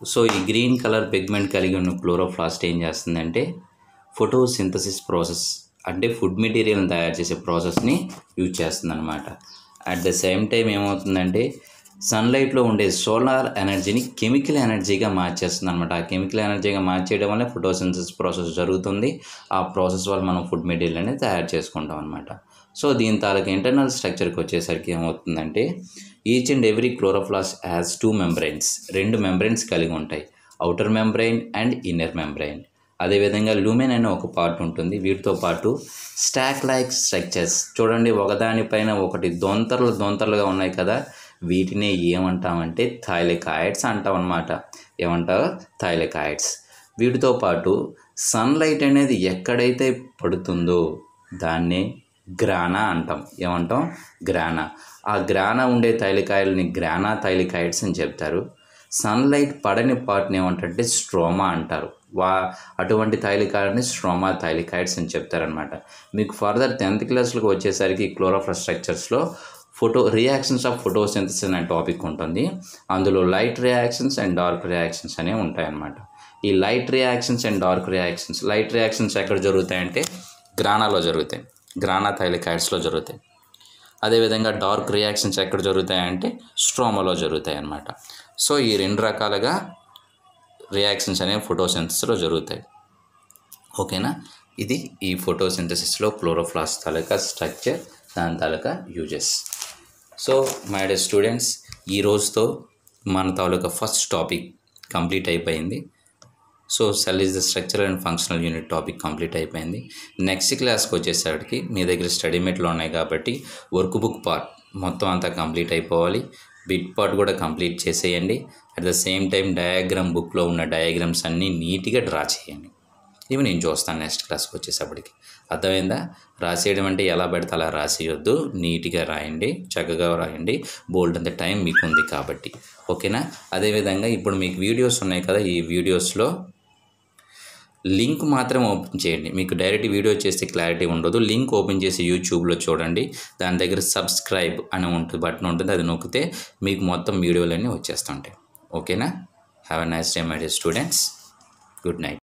so ఈ green colour pigment కలిగి ఉన్న క్లోరోప్లాస్ట్ ఏం చేస్తుందంటే ఫోటోసింథసిస్ ప్రాసెస్ అంటే ఫుడ్ మెటీరియల్ని తయారు చేసే ప్రాసెస్ని యూజ్ చేస్తుంది అనమాట అట్ ద సేమ్ టైం ఏమవుతుందంటే సన్లైట్లో ఉండే సోలార్ ఎనర్జీని కెమికల్ ఎనర్జీగా మార్చేస్తుంది అనమాట ఆ కెమికల్ ఎనర్జీగా మార్చేయడం వల్ల ఫోటోసింథసిస్ ప్రాసెస్ జరుగుతుంది ఆ ప్రాసెస్ వల్ల మనం ఫుడ్ మెటీరియల్ అనేది తయారు చేసుకుంటాం అనమాట సో దీని తాలూకు ఇంటర్నల్ స్ట్రక్చర్కి వచ్చేసరికి ఏమవుతుందంటే each and every chloroplasts has two membranes రెండు మెంబ్రైన్స్ కలిగి ఉంటాయి outer membrane and inner membrane అదేవిధంగా లూమెన్ అనే ఒక పార్ట్ ఉంటుంది వీటితో పాటు స్టాక్ లైక్ స్ట్రక్చర్స్ చూడండి ఒకదానిపైన ఒకటి దొంతరలు దొంతరలుగా ఉన్నాయి కదా వీటినే ఏమంటామంటే థైలికాయిడ్స్ అంటాం అనమాట ఏమంటారు థైలికాయిడ్స్ వీటితో పాటు సన్లైట్ అనేది ఎక్కడైతే పడుతుందో దాన్నే గ్రానా అంటాం ఏమంటాం గ్రానా ఆ గ్రానా ఉండే తైలికాయలని గ్రానా తైలికాయిడ్స్ అని చెప్తారు సన్లైట్ పడని పార్ట్ని ఏమంటారంటే స్ట్రోమా అంటారు వా అటువంటి తైలికాయలని స్ట్రోమా థైలికాయిడ్స్ అని చెప్తారనమాట మీకు ఫర్దర్ టెన్త్ క్లాస్లోకి వచ్చేసరికి క్లోరోఫ్ల స్ట్రక్చర్స్లో ఫోటో రియాక్షన్స్ ఆఫ్ ఫోటోసింథసిస్ అనే టాపిక్ ఉంటుంది అందులో light reactions and dark reactions అనేవి ఉంటాయన్నమాట ఈ light reactions and dark reactions light reactions ఎక్కడ జరుగుతాయంటే గ్రానాలో జరుగుతాయి గ్రానా థైలికాయిడ్స్లో జరుగుతాయి అదేవిధంగా డార్క్ రియాక్షన్స్ ఎక్కడ జరుగుతాయంటే స్ట్రోమాలో జరుగుతాయి అన్నమాట సో ఈ రెండు రకాలుగా రియాక్షన్స్ అనేవి ఫోటోసింథసిస్లో జరుగుతాయి ఓకేనా ఇది ఈ ఫోటోసింథసిస్లో క్లోరోఫ్లాస్ తాలూకా స్ట్రక్చర్ దాని తాలూకా uses so my dear students ఈ రోజుతో మన తాలూకా ఫస్ట్ టాపిక్ కంప్లీట్ అయిపోయింది so cell is the structure and functional unit topic complete అయిపోయింది నెక్స్ట్ క్లాస్కి వచ్చేసరికి మీ దగ్గర స్టడీ మెట్లు ఉన్నాయి కాబట్టి వర్క్ బుక్ పార్ట్ మొత్తం అంతా కంప్లీట్ అయిపోవాలి బిట్ పార్ట్ కూడా కంప్లీట్ చేసేయండి at the same time diagram బుక్లో ఉన్న డయాగ్రామ్స్ అన్నీ నీట్గా డ్రా చేయండి ఇవి నేను చూస్తాను నెక్స్ట్ క్లాస్కి వచ్చేసప్పటికి అర్థమైందా రాసేయడం అంటే ఎలా పెడితే అలా రాసేయొద్దు నీట్గా రాయండి చక్కగా రాయండి బోల్డ్ అంత టైం మీకు ఉంది కాబట్టి ఓకేనా అదేవిధంగా ఇప్పుడు మీకు వీడియోస్ ఉన్నాయి కదా ఈ వీడియోస్లో లింక్ మాత్రం ఓపెన్ చేయండి మీకు డైరెక్ట్ వీడియో చేస్తే క్లారిటీ ఉండదు లింక్ ఓపెన్ చేసి యూట్యూబ్లో చూడండి దాని దగ్గర సబ్స్క్రైబ్ అని ఉంటుంది బటన్ ఉంటుంది అది నొక్కితే మీకు మొత్తం వీడియోలన్నీ వచ్చేస్తుంటాయి ఓకేనా have a nice day my dear students good night